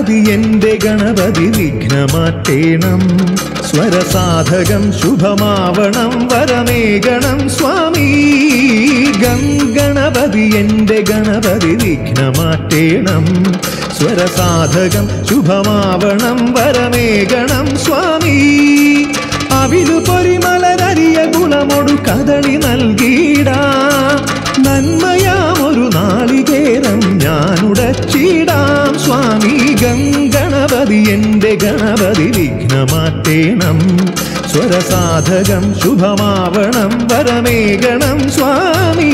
ഗംഗണപതി എന്റെ ഗണപതി വിഘ്നമാറ്റേണം സ്വരസാധകം ശുഭമാവണം വരമേകണം സ്വാമി ഗംഗണപതി എന്റെ ഗണപതി വിഘ്നമാറ്റേണം സ്വരസാധകം ശുഭമാവണം വരമേകണം സ്വാമി അവിലു പൊരിമലരരിയ ഗുണമൊടു കദളി നൽകിയിടാ നന്മയാമൊരു നാളികേരം ഞാനുടച്ചിടാം സ്വാമി ഗംഗണപതി എന്റെ ഗണപതി വിഘ്നമാറ്റേണം സ്വരസാധകം ശുഭമാവണം വരമേകണം സ്വാമി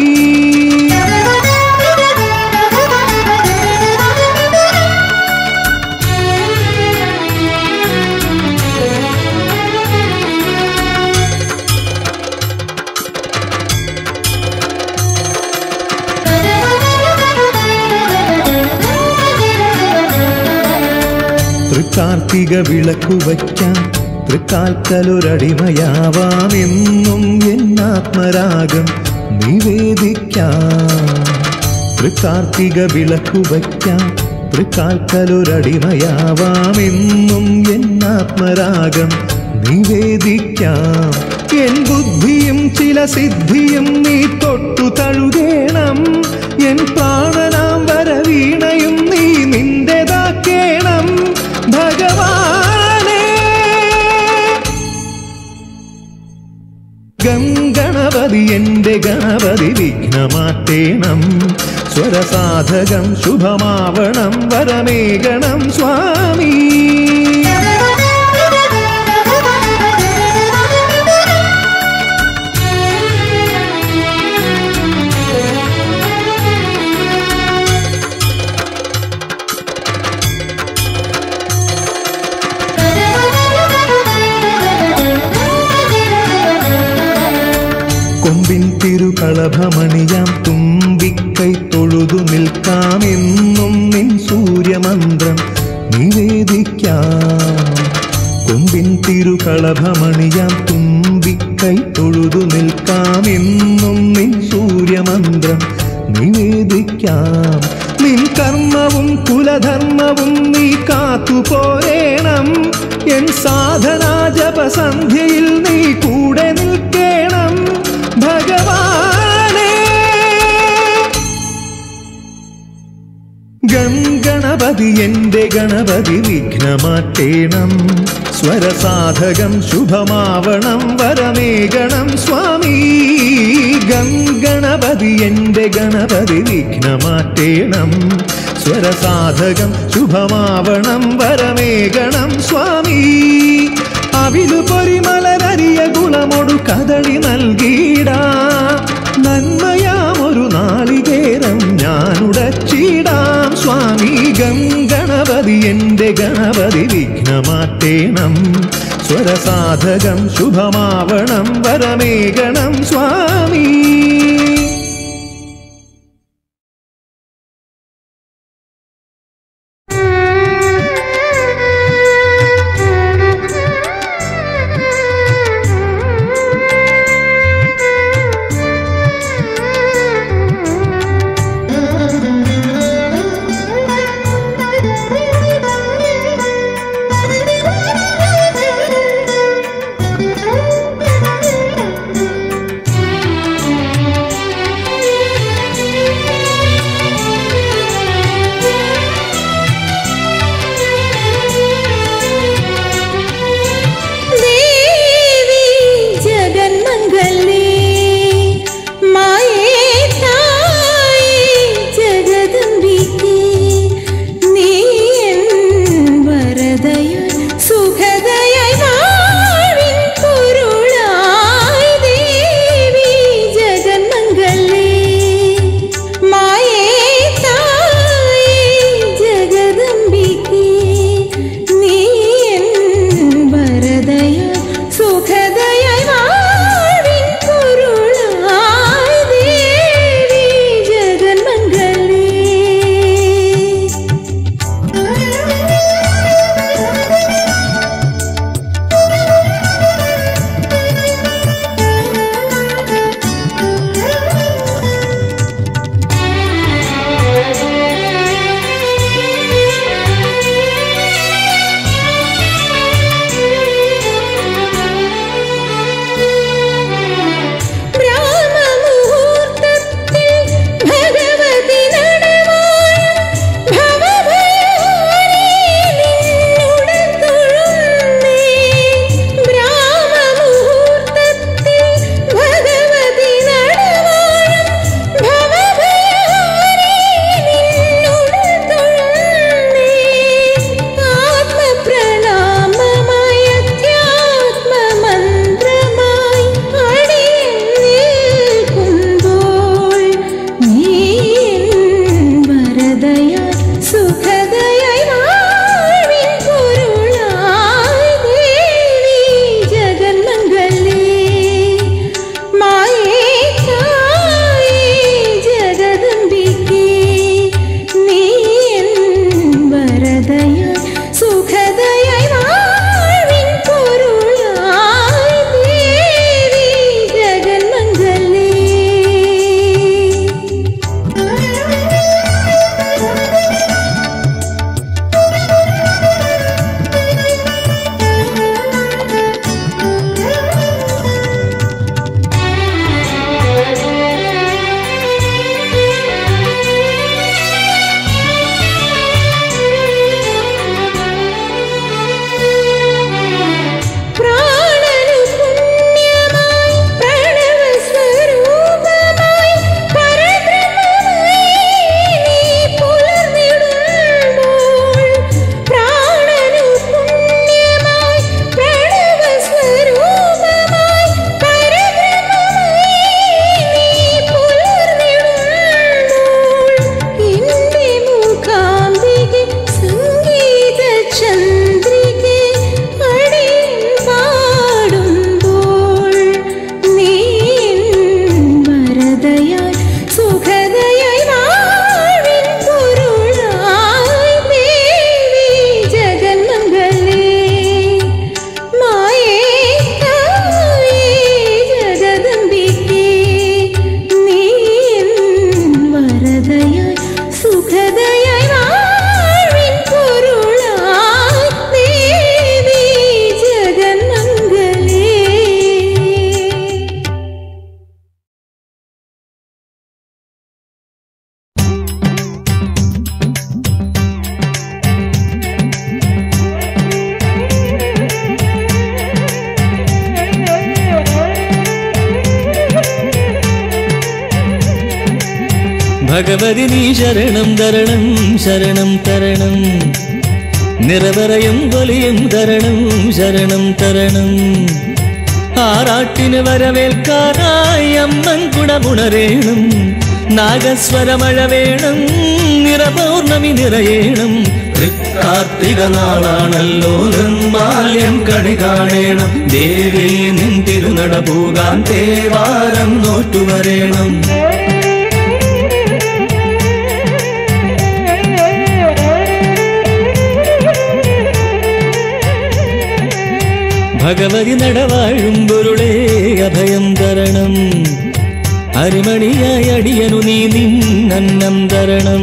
തൃക്കാർത്തിക വിളക്കു വയ്ക്കാം തൃക്കാൽക്കലൊരടിമയാവാം എന്നും എന്നാത്മരാഗം നിവേദിക്കാം തൃക്കാർത്തിക വിളക്കു വയ്ക്കാം തൃക്കാൽക്കലൊരടിമയാവാം എന്നും എന്നാത്മരാഗം നിവേദിക്കാം എൻ ബുദ്ധിയും ചില സിദ്ധിയും നീ തൊട്ടു തഴുകേണം എൻ പ്രാണനാം വരവീണയും നീ നിന്റേതാക്കേണം ഭഗവാനേ ഗംഗണപതി എന്റെ ഗണപതി വിഘ്നമാറ്റേണം സ്വരസാധകം ശുഭമാവണം വരമേകണം സ്വാമി കൊമ്പിൻ തിരുകളഭമണിയാം തുമ്പിക്കൈ തൊഴുതു നിൽക്കാം എന്നും നിൻ സൂര്യമന്ത്രം നിവേദിക്കാം കൊമ്പിൻ തിരുകളഭമണിയാം തുമ്പിക്കൈ തൊഴുതു നിൽക്കാം എന്നും നിൻ സൂര്യമന്ത്രം നിവേദിക്കാം നിൻ കർമ്മവും കുലധർമ്മവും നീ കാത്തുപോരേണം എൻ സാധനാ ജപസന്ധ്യയിൽ നീ കൂടെ നിൽക്കേണം ഭഗവാനേ ഗംഗണപതി എന്റെ ഗണപതി വിഘ്നമാറ്റേണം സ്വരസാധകം ശുഭമാവണം വരമേകണം സ്വാമി ഗംഗണപതി എന്റെ ഗണപതി വിഘ്നമാറ്റേണം സ്വരസാധകം ശുഭമാവണം വരമേകണം സ്വാമി അവിലു പൊരിമലരരിയ ഗുണമൊടു കദളി നൽകിയിടാ നന്മയാമൊരു നാളികേരം ഞാനുടച്ചിടാം സ്വാമി ഗംഗണപതി എന്റെ ഗണപതി വിഘ്നമാറ്റേണം സ്വരസാധകം ശുഭമാവണം വരമേകണം സ്വാമി Thank you. ഭഗവതി നീ ശരണം തരണം ശരണം തരണം നിറവറയും കൊലിയും തരണം ശരണം തരണം ആറാട്ടിന് വരവേൽക്കാനായി അമ്മൻ കുടമുണരേണം നാഗസ്വരമഴ വേണം നിറപൗർണമി നിറയേണം കാർത്തിക നാളാണല്ലോ നിർമാല്യം കണി കാണേണം ദേവി നിൻ തിരുനട പോകാൻ തേവാരം നോറ്റുവരേണം ഭഗവതി നടവാഴും പൊരുളേ അഭയം തരണം അരിമണിയായി അടിയനു നീ നിന്നന്നം തരണം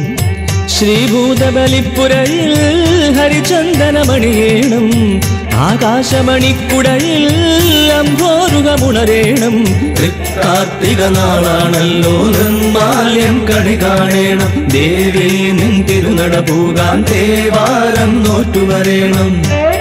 ശ്രീഭൂതബലിപ്പുരയിൽ ഹരിചന്ദനമണിയേണം ആകാശമണിക്കുടയിൽ അംഭോരുകമുണരേണം കാർത്തിക നാളാണല്ലോ നിർമാല്യം കണി കാണേണം ദേവി നിൻ തിരുനട പോകാൻ തേവാരം നോറ്റുവരേണം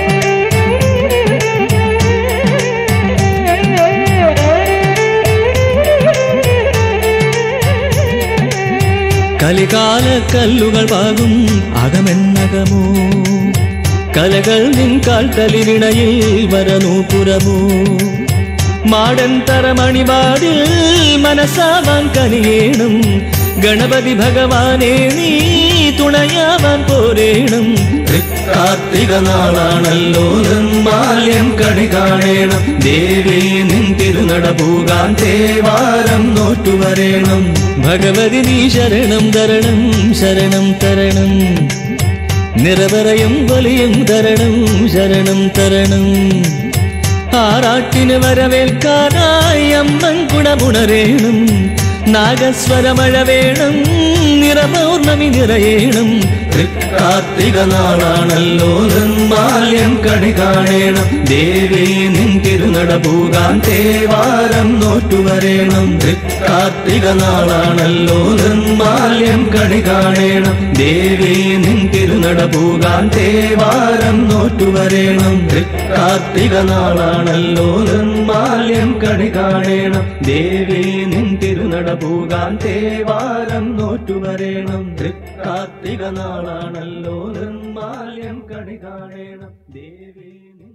കലികാല കല്ലുകൾ പാകും അകമെന്നകമോ കലകൾ നിൻ കാൽത്തലിരിണയിൽ വരനൂപുരമോ മാടൻ തറമണിവാതിൽ മനസ്സാവാൻ കനിയേണം ഗണപതി ഭഗവാനെ നീ തുണയാവാൻ പോരേണം കാർത്തിക നാളാണല്ലോ നിർമാല്യം കണി കാണേണം ദേവി നിൻ തിരുനട പോകാൻ തേവാരം നോറ്റുവരേണം ഭഗവതി നീ ശരണം തരണം ശരണം തരണം നിറവറയും കൊലിയും തരണം ശരണം തരണം ആറാട്ടിന് വരവേൽക്കാനായി അമ്മൻ കുടമുണരേണം നാഗസ്വരമഴ വേണം നിറപൗർണമി നിറയേണം കാർത്തിക നാളാണല്ലോ നിർമാല്യം കണി കാണേണം ദേവി നിൻ തിരുനട പോകാൻ തേവാരം നോറ്റുവരേണം കാർത്തിക നാളാണല്ലോ നിർമാല്യം കണി കാണേണം ദേവി നിൻ തിരുനട പോകാൻ തേവാരം നോറ്റുവരേണം കാർത്തിക നാളാണല്ലോ നിർമാല്യം കണി കാണേണം ദേവി നിൻ തിരുനട പോകാൻ തേവാരം നോറ്റുവരേണം കാർത്തിക നാളാണല്ലോ നിർമാല്യം കണി കാണേണം ദേവി നിൻ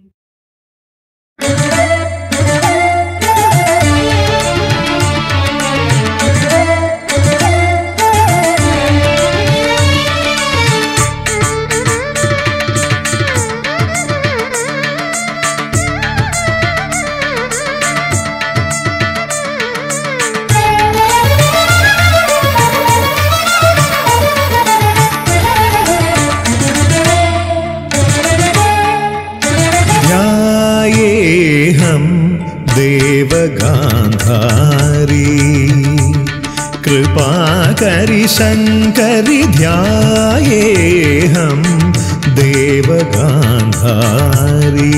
ध्यायेऽहं देवगान्धारी कृपाकरि शङ्करि ध्यायेऽहं देवगान्धारी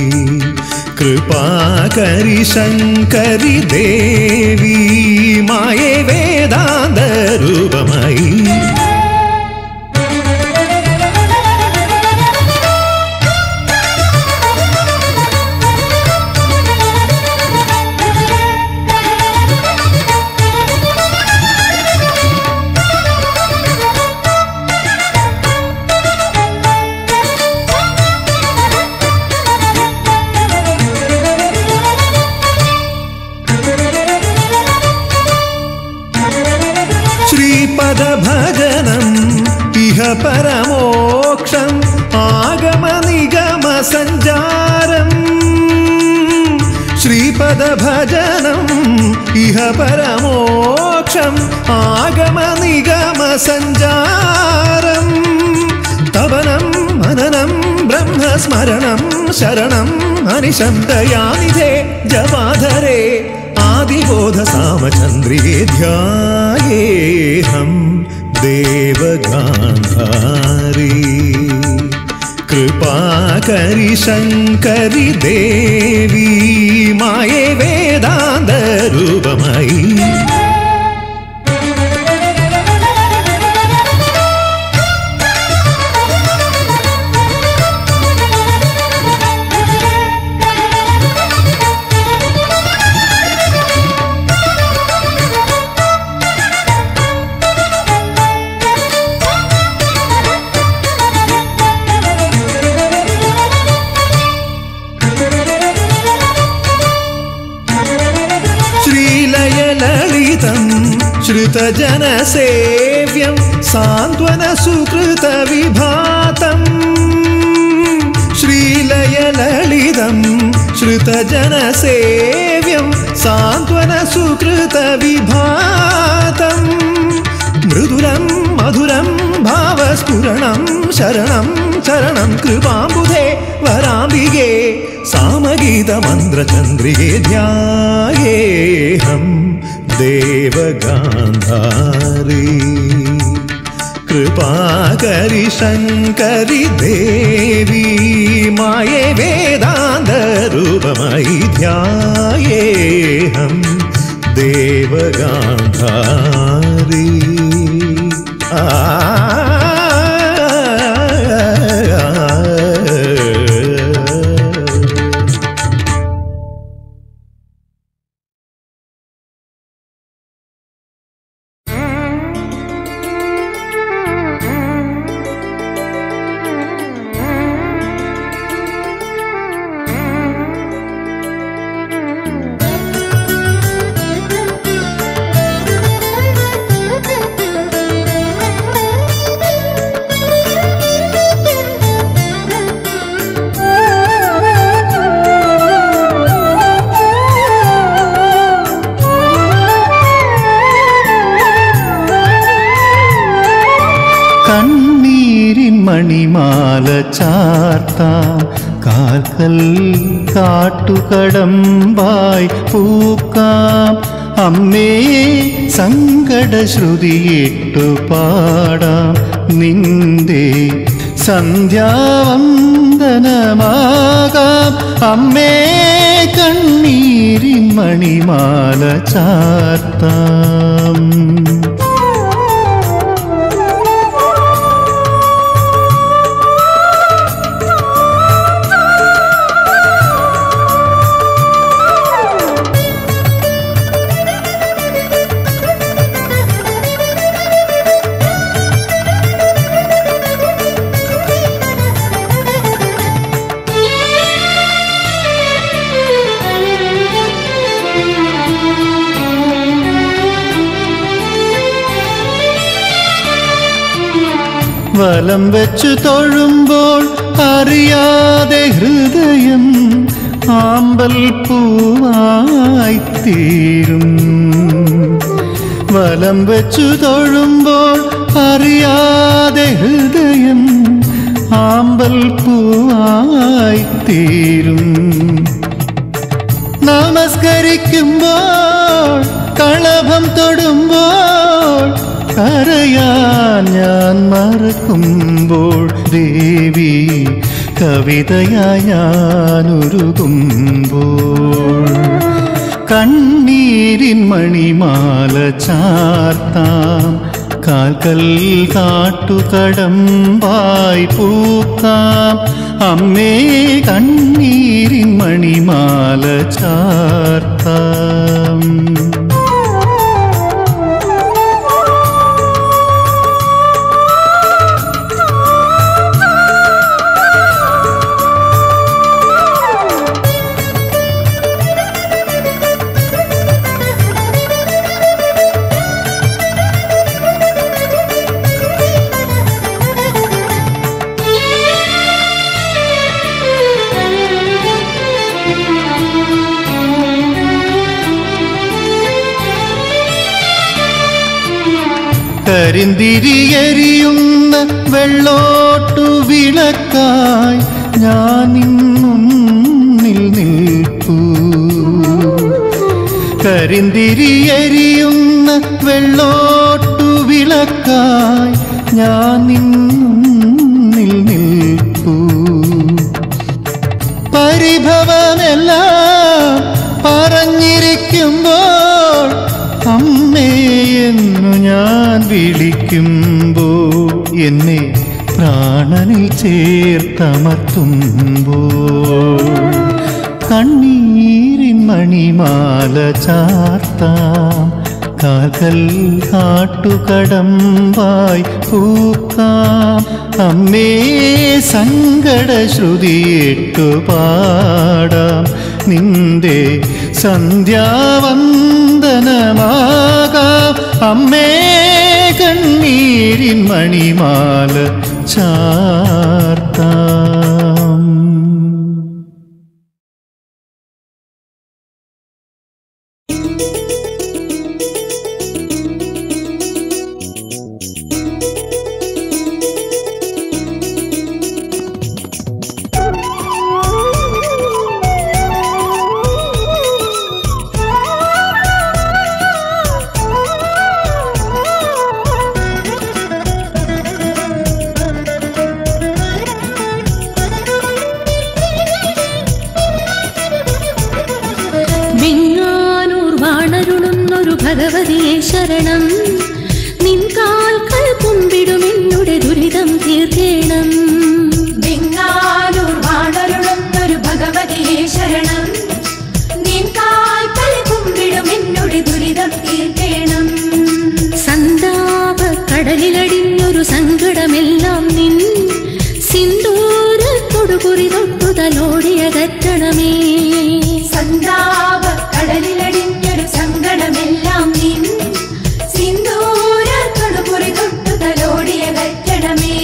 कृपाकरि शङ्करि देवी माये वेदान्तरूपमयी ശ്രീപദഭജനം ഇഹ പരമോക്ഷം ആഗമനിഗമസഞ്ചാരം ശ്രീപദഭജനം ഇഹ പരമോക്ഷം ആഗമനിഗമസഞ്ചാരം തവനം മനനം ബ്രഹ്മസ്മരണം ശരണം അനിശബ്ദയാനിധേ ജപാധരേ ആദിബോധസാമചന്ദ്രികേ ധ്യായേഹം ദേവഗാന്ധാരീ കൃപാകരി ശങ്കരി ദേവി മായേ വേദാന്തരൂപമയി श्रुतजनसेव्यं सान्त्वनसुकृतविभातम् श्रीलयललितं श्रुतजनसेव्यं सान्त्वनसुकृतविभातम् मृदुरं मधुरं भावस्फुरणं शरणं चरणं कृपाम्बुधे वराम्बिगे सामगीतमन्द्रचन्द्रिके ध्यायेऽहं देवगान्धारी कृपाकरि शङ्करि देवी माये वेदान्तरूपमयि ध्यायेऽहं देवगान्धारी आ കണ്ണീരിൻ മണിമാല ചാർത്താം കാൽക്കൽ കാട്ടുകടമ്പായി പൂക്കാം അമ്മേ സങ്കട ശ്രുതിയിട്ടു പാടാം നിന്റെ സന്ധ്യാവന്ദനമാകാം അമ്മേ കണ്ണീരിൻ മണിമാല ചാർത്താം വലം വെച്ചു തൊഴുമ്പോൾ അറിയാതെ ഹൃദയം ആമ്പൽ പൂവായി തീരും വലം വെച്ചു തൊഴുമ്പോൾ അറിയാതെ ഹൃദയം ആമ്പൽ പൂവായി തീരും നമസ്കരിക്കുമ്പോൾ കളഭം തൊടുമ്പോൾ കരയാൻ ഞാൻ മറക്കുമ്പോൾ ദേവി കവിതയായി ഞാനൊരുകുമ്പോൾ കണ്ണീരിൻ മണിമാല ചാർത്താം കാൽക്കൽ കാട്ടുകടമ്പായി പൂക്കാം അമ്മേ കണ്ണീരിൻ മണിമാല ചാർത്താം കരിന്തിരിയെരിയുന്ന വെള്ളോട്ടു വിളക്കായി ഞാൻ ഇന്നുന്നിൽ നിൽപ്പൂ കരിന്തിരിയെരിയുന്ന വെള്ളോട്ടു വിളക്കായി ഞാൻ ഇന്നുന്നിൽ നിൽപ്പൂ പരിഭവമെല്ലാം പറഞ്ഞിരിക്കുമ്പോൾ അമ്മയെന്നു ഞാൻ വിളിക്കുമ്പോൾ എന്നെ പ്രാണനിൽ ചേർത്തമർത്തുമ്പോൾ കണ്ണീരിൻ മണിമാല ചാർത്താം കാകൽ കാട്ടുകടമ്പായി പൂക്കാം അമ്മേ സങ്കട ശ്രുതിയിട്ടു പാടാം നിന്റെ സന്ധ്യാവന്ദനമാകാം അമ്മേ കണ്ണീരിൻ മണിമാല ചാർത്താം വെങ്ങാനൂർ വാണരുളുന്നൊരു ഭഗവതിയെ ശരണം നിൻ കാൽക്കൽ കുമ്പിടുമെന്നുടെ ദുരിതം തീർക്കേണം വെങ്ങാനൂർ വാണരുളുന്നൊരു ഭഗവതിയെ ശരണം നിൻ കാൽക്കൽ കുമ്പിടും എന്നോട് ദുരിതം തീർക്കേണം സന്താപ കടലിലടിഞ്ഞൊരു സങ്കടമെല്ലാം നിൻ സിന്ദൂര തൊടുകുറി തൊട്ടുതലോടിയകറ്റണമേ സന്താപ കടലിലടിഞ്ഞൊരു സങ്കടമെല്ലാം നിൻ സിന്ദൂര തൊടുകുറി തൊട്ടു തലോടിയ കറ്റണമേ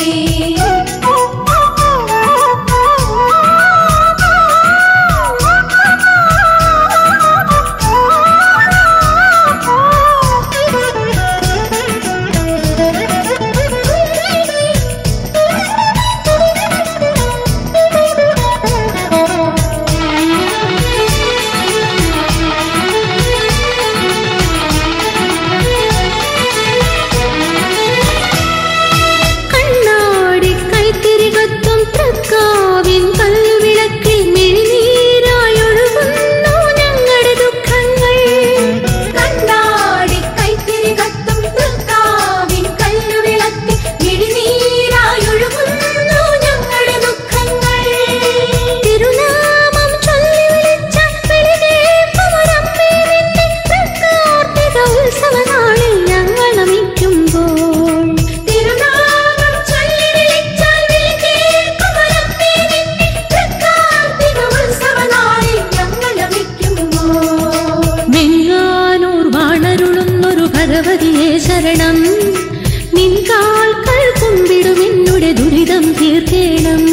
കണ്ണാടി കൈത്തിരികത്തും തൃക്കാവിൻ കല്ലുവിളക്കിൽ മിഴിനീരായൊഴുകുന്നു ഞങ്ങളുടെ ദുഃഖങ്ങൾ കണ്ണാടി കൈത്തിരി കത്തും തൃക്കാവിൻ കല്ലുവിളക്കി മിഴിനീരായൊഴുകുന്നു ഞങ്ങളുടെ ദുഃഖങ്ങൾ തിരുനാമം ചൊല്ലി വിളിച്ചാൽ വെളികേൾക്കുമൊരമ്മേ നിന്നെ തൃക്കാർത്തിക ഉത്സവനാളിൽ ഞങ്ങൾ നമിക്കുമ്പോൾ തിരുനാമം ചൊല്ലി വിളിച്ചാൽ വിളിക്കേൾക്കുമൊരമ്മേ നിന്നെ തൃക്കാർത്തിക ഉത്സവനാളിൽ ഞങ്ങൾ നമിക്കുമ്പോൾ വെങ്ങാനൂർ വാണരുളുന്നൊരു ഭഗവതിയെ ശരണം നിൻ കാൽക്കൽ കുമ്പിടുമെന്നുടെ ദുരിതം തീർക്കേണം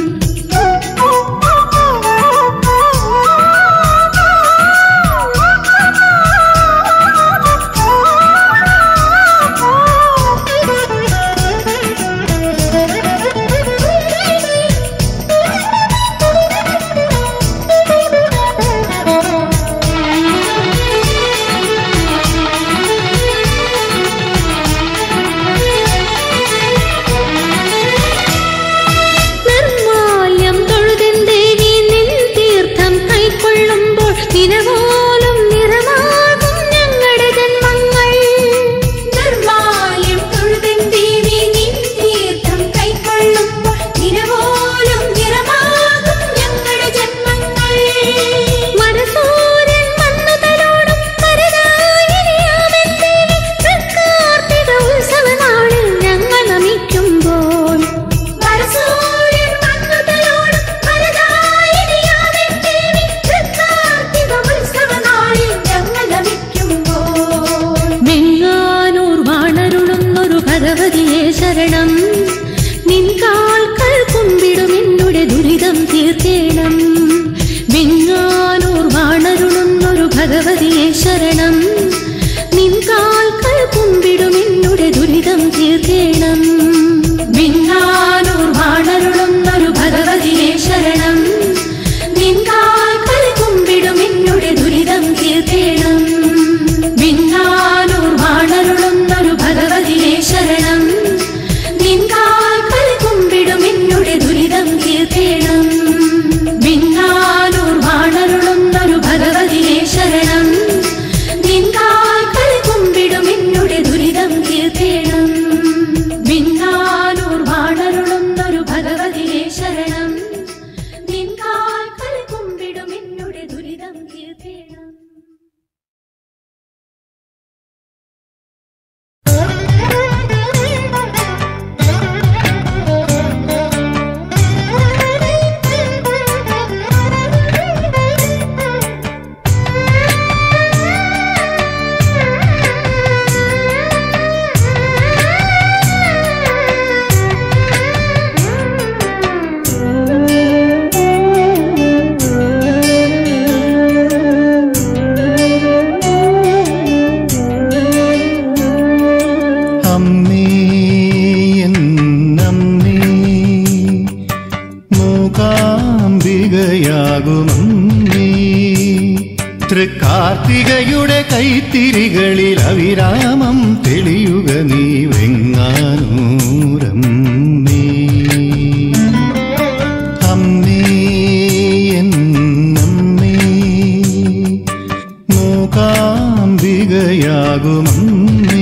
നിർമാല്യം തൊഴുതിൻ ദേവി നിൻ തീർത്ഥം കൈക്കൊള്ളുമ്പോൾ നിലപോലും നിറമാകും ഞങ്ങളുടെ ജന്മങ്ങൾ നിർമാല്യം തൊഴുതൻ ദേവി നിൻ തീർത്ഥം കൈക്കൊള്ളുമ്പോൾ നിരപോലും നിറമാകും ഞങ്ങളുടെ ജന്മങ്ങൾ മനസൂര്യൻ വന്നു തലോടും കരുനായിനിയാമൻ ദേവി തൃക്കാർത്തിക ഉത്സവനാളിൽ ഞങ്ങൾ നമിക്കുമ്പോൾ വരസൂര്യൻ വന്നുതലോടും വരദായിനിയാമൻ ദേവി തൃക്കാർത്തിക ഉത്സവനാളിൽ ഞങ്ങൾ നമിക്കുമ്പോൾ വെങ്ങാനൂർ വാണരുളുന്നൊരു ഭഗവതിയെ ശരണം നിൻ കാൽക്കൽ കുമ്പിടുമെന്നുടെ ദുരിതം തീർക്കേണം വെങ്ങാനൂർ വാണരുളുന്നൊരു ഭഗവതിയെ ശരണം നിൻ കാൽക്കൽ കുമ്പിടുമെന്നുടെ ദുരിതം തീർക്കേണം വെങ്ങാനൂർ വാണരുളുന്നൊരു ഭഗവതിയെ ശരണം നിൻ കാൽക്കൽ കുമ്പിടുമെന്നുടെ ദുരിതം തീർക്കേണം വിങ്ങാനൂർ വാണരുളുന്നൊരു ഭഗവതിയെ ശരണം നിൻ കാൽക്കൽ കുമ്പിടുമെന്നുടെ ദുരിതം തീർക്കേണം വിങ്ങാനൂർ വാണരുളുന്നൊരു ഭഗവതിയെ ശരണം നിൻ കാൽക്കൽ കുമ്പിടുമെന്നുടെ ദുരിതം തീർക്കേണം വിങ്ങാ തൃക്കാർത്തികയുടെ കൈത്തിരികളിൽ അവിരാമം തെളിയുക നീ വെങ്ങാനൂരം നീ അമ്മേ എന്നമ്മേ മൂകാംബികയാകുമമ്മേ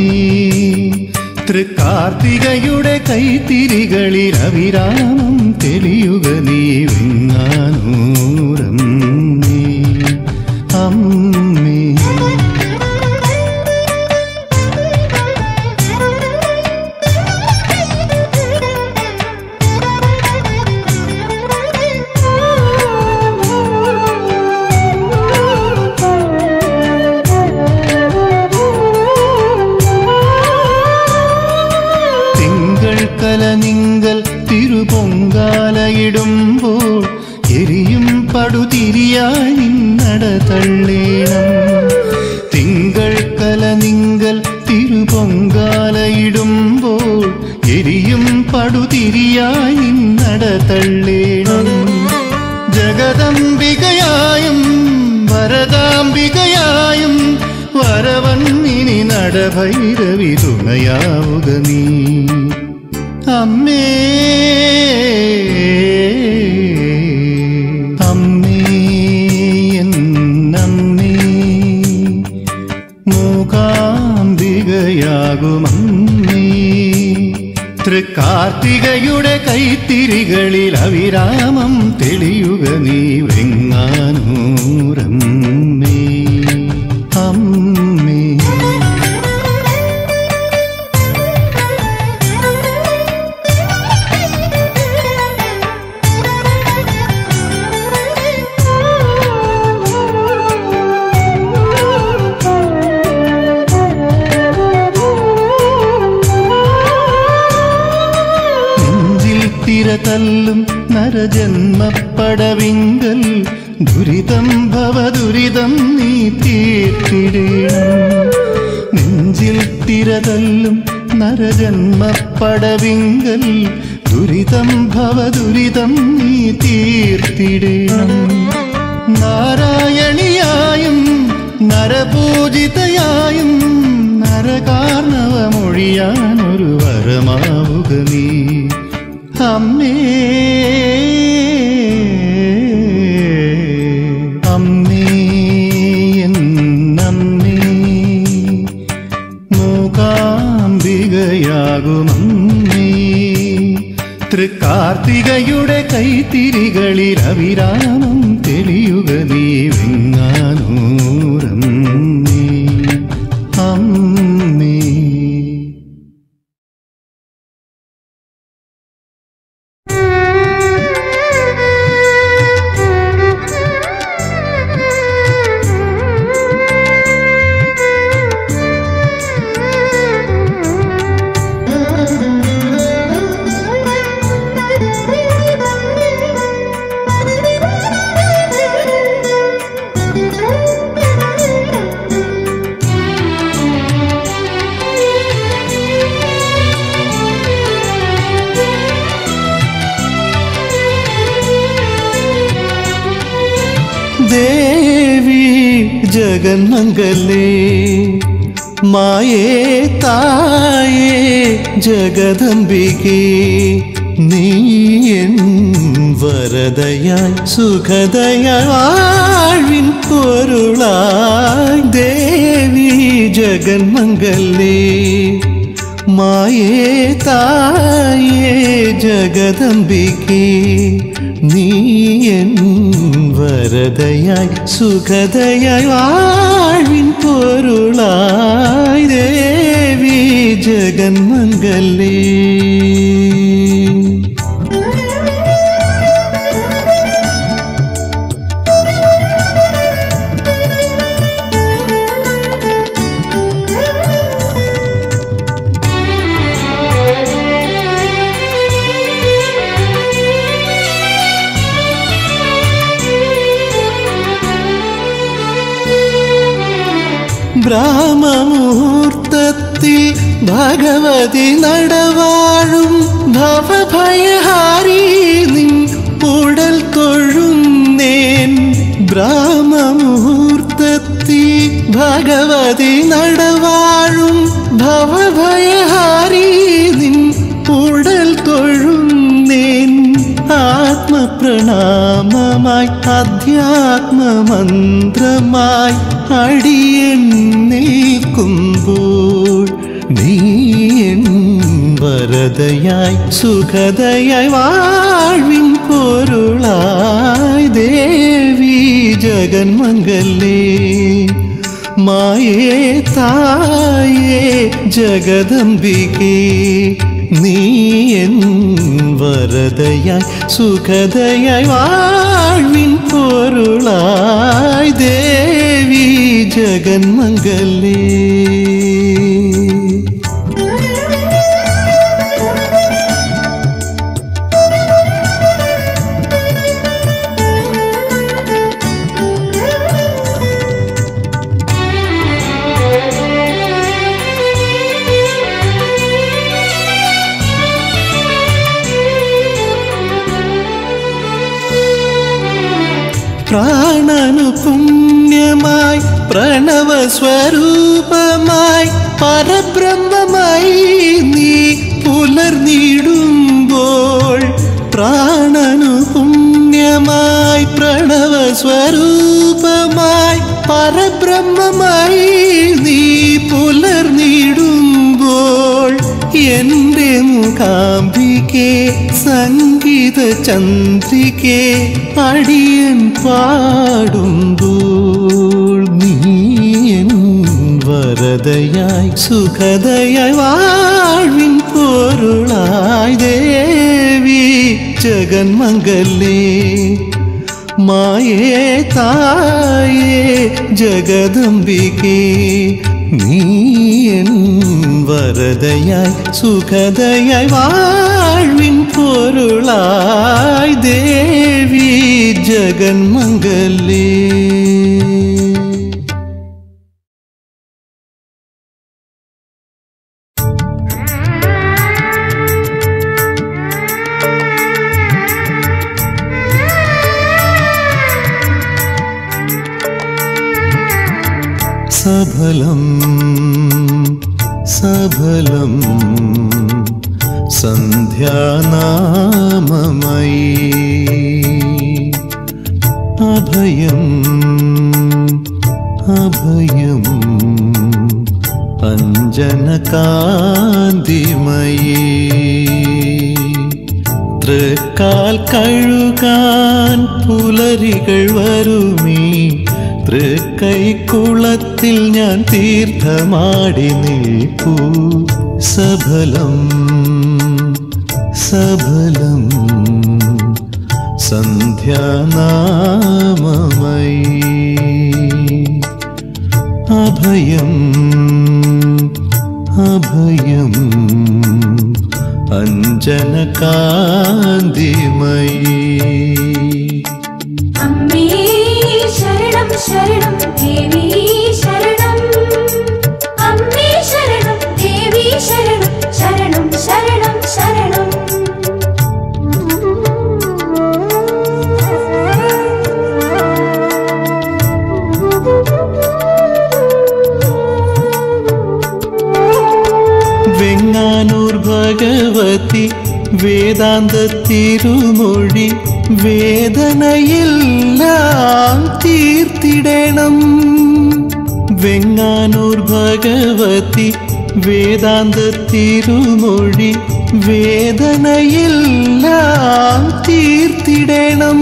തൃക്കാർത്തികയുടെ കൈത്തിരികളിൽ അവിരാമം തെളിയുക നീ വെങ്ങാനൂരം നീ അമ്മേ തിങ്കൾ കലനിങ്കൽ തിരുപൊങ്കാലയിടുമ്പോൾ എരിയും പടുതിരിയായി നിന്നട തള്ളേണം തിങ്കൾ കലനിങ്കൽ തിരുപൊങ്കാലയിടുമ്പോൾ എരിയും പടുതിരിയായി നിന്നട തള്ളേണം ജഗദംബികയായും വരദാംബികയായും വരവന്നിനി നടഭൈരവി തുണയാവുക നീ അമ്മേ അമ്മേ എന്നമ്മേ മൂകാംബികയാകുമമ്മേ തൃക്കാർത്തികയുടെ കൈത്തിരികളിൽ അവിരാമം തെളിയുക നീ വെങ്ങാനൂരം നീ അമ്മേ നെഞ്ചിൽ തിര തല്ലും നരജന്മപ്പടവിങ്കൽ ദുരിതം ഭവദുരിതം നീ തീർത്തിടേണം നെഞ്ചിൽ തിര തല്ലും നരജന്മപ്പടവിങ്കൽ ദുരിതം ഭവദുരിതം നീ തീർത്തിടേണം നാരായണിയായും നരപൂജിതയായും നരകാർണവമൊഴിയാനൊരു വരമാവുക നീ അമ്മേ അമ്മേ എന്നമ്മേ മൂകാംബികയാകുമമ്മേ തൃക്കാർത്തികയുടെ കൈത്തിരികളിൽ അവിരാമം തെളിയുക നീ വെങ്ങാനൂരം നീ അമ്മേ ദേവി ജഗന്മംഗലേ മായേ തായേ ജഗദംബികേ നീ എൻ വരദയായി സുഖദയായി വാഴ്വിൻ പൊരുളായി ദേവി ജഗന്മംഗലേ മായേ തായേ ജഗദംബികേ നീ എൻ വരദയായി സുഖദയായി വാഴ്വിൻ പൊരുളായി ദേവി ജഗന്മംഗലേ ബ്രാഹ്മമുഹൂർത്തത്തിൽ ഭഗവതി നടവാഴും ഭവഭയഹാരി നിൻ ഉടൽ തൊഴുന്നേൻ ബ്രാഹ്മമുഹൂർത്തത്തിൽ ഭഗവതി നടവാഴും ഭവഭയഹാരി നിൻ ഉടൽ തൊഴുന്നേൻ ആത്മപ്രണാമമായി അധ്യാത്മമന്ത്രമായി അടിയൻ നിൽക്കുമ്പോൾ നീ എൻ വരതയായി സുഖതയായി വാഴ്വിൻ പൊരുളായി ദേവി ജഗന്മംഗലേ മായേ തായേ ജഗദംബികേ നീ എൻ വരതയായി സുഖതയായി വാഴ്വിൻ പൊരുളായി ദേവി ജഗന്മംഗലേ പ്രാണനു പുണ്യമായി പ്രണവ സ്വരൂപമായി പരബ്രഹ്മമായി നീ പുലർന്നിടുമ്പോൾ പ്രാണനു പുണ്യമായി പ്രണവ സ്വരൂപമായി പരബ്രഹ്മമായി നീ പുലർന്നിടുമ്പോൾ എന്റെ മുഖാംബികെ സംഗീത ചന്ദ്രികെ അടിയൻ പാടുമ്പോൾ നീ എൻ വരതയായി സുഖതയായി വാഴ്വിൻ പൊരുളായി ദേവി ജഗന്മംഗലേ മായേ തായേ ജഗദംബികേ നീ എൻ വരതയായി സുഖതയായി വാഴ്വിൻ പൊരുളായി ദേവി ജഗന്മംഗലേ സഫലം സഫലം സന്ധ്യാനാമമയി അഭയം അഭയം അഞ്ജനകാന്തിമയീ തൃക്കാൽ കഴുകാൻ പുലരികൾ വരുമീ തൃക്കൈക്കുളത്തിൽ ഞാൻ തീർത്ഥമാടി നിൽപ്പൂ സഫലം സഫലം സന്ധ്യാനാമമയി അഭയം അഭയം അഞ്ജനകാന്തിമയീ അമ്മേ ശരണം ശരണം ദേവി ശരണം അമ്മേ ശരണം ദേവി ശരണം ശരണം ശരണം ശരണം വെങ്ങാനൂർ ഭഗവതി വേദാന്ത തിരുമൊഴി വേദനയെല്ലാം തീർത്തിടണം വെങ്ങാനൂർ ഭഗവതി വേദാന്ത തിരുമൊഴി വേദനയെല്ലാം തീർത്തിടണം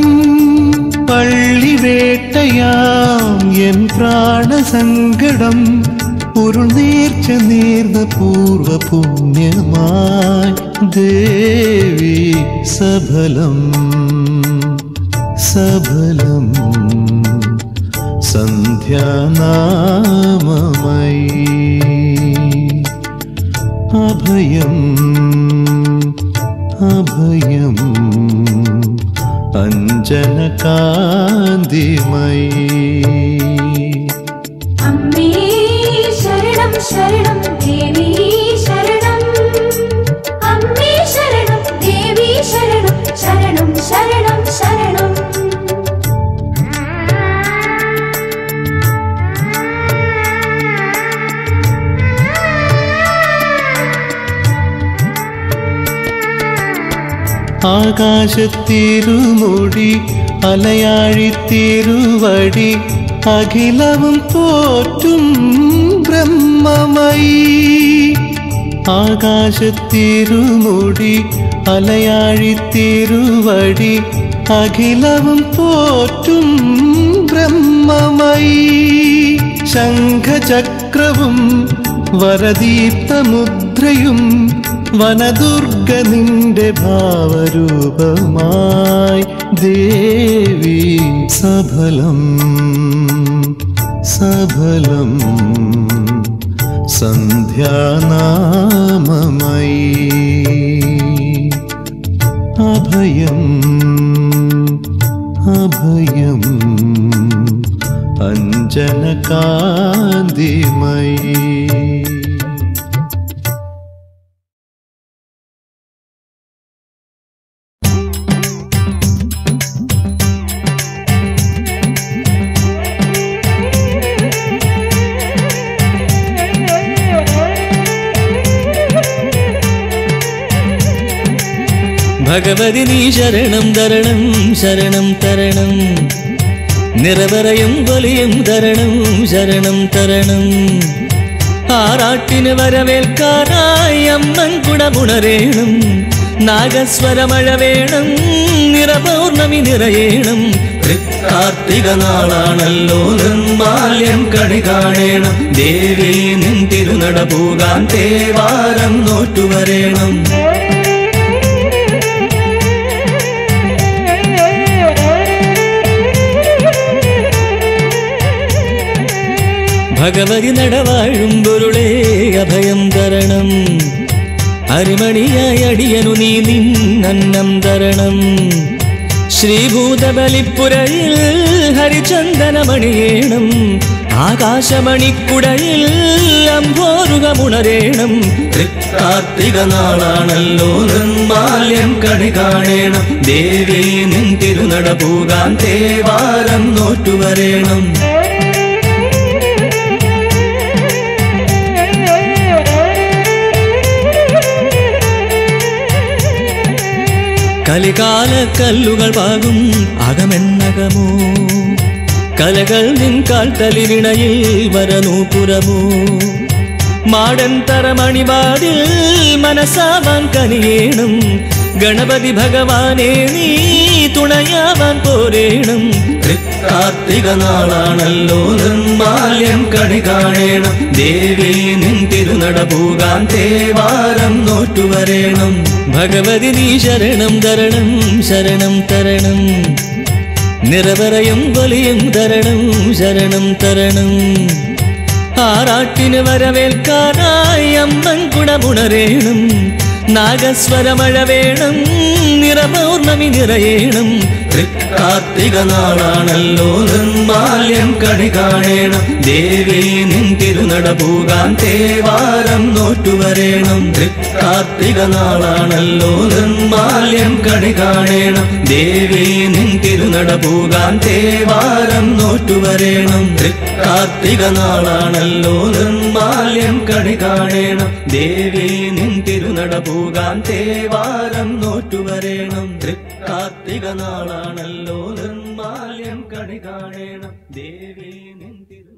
പള്ളിവേട്ടയാം എൻ പ്രാണസങ്കടം ഒരു നേർച്ച നേർന്ന പൂർവ പുണ്യമായി ദേവി സഫലം സഫലം സന്ധ്യാനാമമയി അഭയം അഭയം അഞ്ജനകാന്തിമയീ അമ്മേ ശരണം ശരണം ദേവി ശരണം അമ്മേ ശരണം ദേവി ശരണം ശരണം ശരണം ശരണം Thank you. ആകാശത്തിരുമുടി അലയാഴിത്തിരുവടി അഖിലവും പോറ്റും ബ്രഹ്മമയി ആകാശത്തിരുമുടി അലയാഴിത്തിരുവടി അഖിലവും പോറ്റും ബ്രഹ്മമയി ശംഖചക്രവും വരദീപ്തമുദ്രയും വനദുർഗ നിന്റെ ഭാവരൂപമായി ദേവി സഫലം സഫലം സന്ധ്യാനാമമയി അഭയം അഭയം അഞ്ജനകാന്തിമയി ഭഗവതി നീ ശരണം തരണം ശരണം തരണം നിറവറയും വലിയും തരണം ശരണം തരണം ആറാട്ടിന് വരവേൽക്കാനായി അമ്മൻ കുടമുണരേണം നാഗസ്വരമഴ വേണം നിറപൗർണമി നിറയേണം കാർത്തിക നാളാണല്ലോ നിർമാല്യം കണി കാണേണം ദേവി നിൻ തിരുനട പോകാൻ തേവാരം നോറ്റുവരേണം ഭഗവതി നടവാഴും പൊരുളേ അഭയം തരണം അരിമണിയായി അടിയനു നീ നിന്നന്നം തരണം ശ്രീഭൂതബലിപ്പുരയിൽ ഹരിചന്ദനമണിയേണം ആകാശമണിക്കുടയിൽ അംഭോരുകമുണരേണം കാർത്തിക നാളാണല്ലോ നിർമാല്യം കണി കാണേണം ദേവി നിൻ തിരുനട പോകാൻ തേവാരം നോറ്റുവരേണം കലികാല കല്ലുകൾ പാകും അകമെന്നകമോ കലകൾ നിൻ കാൽത്തലിരിണയിൽ വരനൂപുരമോ മാടൻ തറമണിവാതിൽ മനസ്സാവാൻ കനിയേണം ഗണപതി ഭഗവാനെ നീ തുണയാവാൻ പോരേണം കാർത്തിക നാളാണല്ലോ നിർമാല്യം കണി കാണേണം ദേവി നിൻ തിരുനട പോകാൻ തേവാരം നോറ്റുവരേണം ഭഗവതി നീ ശരണം തരണം ശരണം തരണം നിറവറയും വലിയും തരണം ശരണം തരണം ആറാട്ടിന് വരവേൽക്കാനായി അമ്മൻ കുടമുണരേണം നാഗസ്വരമഴ വേണം നിറപൗർണമി നിറയേണം കാർത്തിക നാളാണല്ലോ നിർമാല്യം കണി കാണേണം ദേവി നിൻ തിരുനട പോകാൻ തേവാരം നോറ്റുവരേണം കാർത്തിക നാളാണല്ലോ നിർമാല്യം കണി കാണേണം ദേവി നിൻ തിരുനട പോകാൻ തേവാരം നോറ്റുവരേണം കാർത്തിക നാളാണല്ലോ നിർമാല്യം കണി കാണേണം ദേവി നിൻ തിരുനട പോകാൻ തേവാരം നോറ്റുവരേണം കാർത്തിക നാളാണല്ലോ നിർമാല്യം കണി കാണേണം ദേവി നിൻ തിരു